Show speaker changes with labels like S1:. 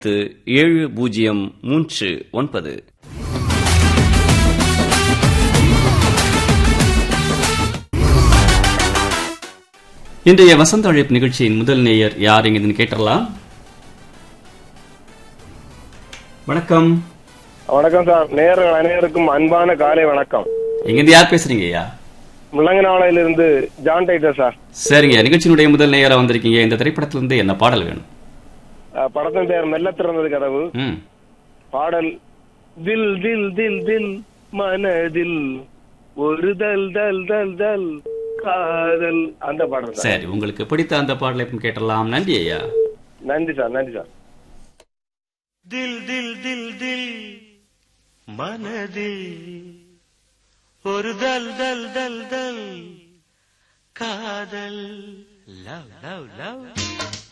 S1: ஏழு பூஜ்ஜியம் மூன்று ஒன்பது இன்றைய வசந்த அழைப்பு நிகழ்ச்சியின் முதல் நேயர் யார் எங்கன்னு கேட்டறலாம் வணக்கம்
S2: வணக்கம் சார் நேயர்கள் அனைவருக்கும் அன்பான காலை வணக்கம்
S1: எங்கிருந்து யார் பேசுறீங்க ஐயா
S2: முள்ளங்கநாளையிலிருந்து ஜான் டைட்டர் சார்
S1: சரிங்க நிகழ்ச்சியினுடைய முதல் நேயரா வந்திருக்கீங்க இந்த திரைப்படத்திலிருந்து என்ன பாடல் வேணும்
S2: அஹ், படத்தின் பெயர் மெல்ல திறந்தது கதவு
S1: ம்
S2: பாடல் தில் தில் தில் தில் மனதில் ஒரு தல் தல் தல் தல் காதல் அந்த பாடல் சார்
S1: சரி உங்களுக்கு பிடித்த அந்த பாடலை இப்ப கேட்டலாம் நன்றி ஐயா
S2: நன்றி சார் நன்றி சார்
S3: दिल दिल दिल दिल மனதில் ஒரு தல் தல் தல் தல் காதல் லவ் லவ் லவ்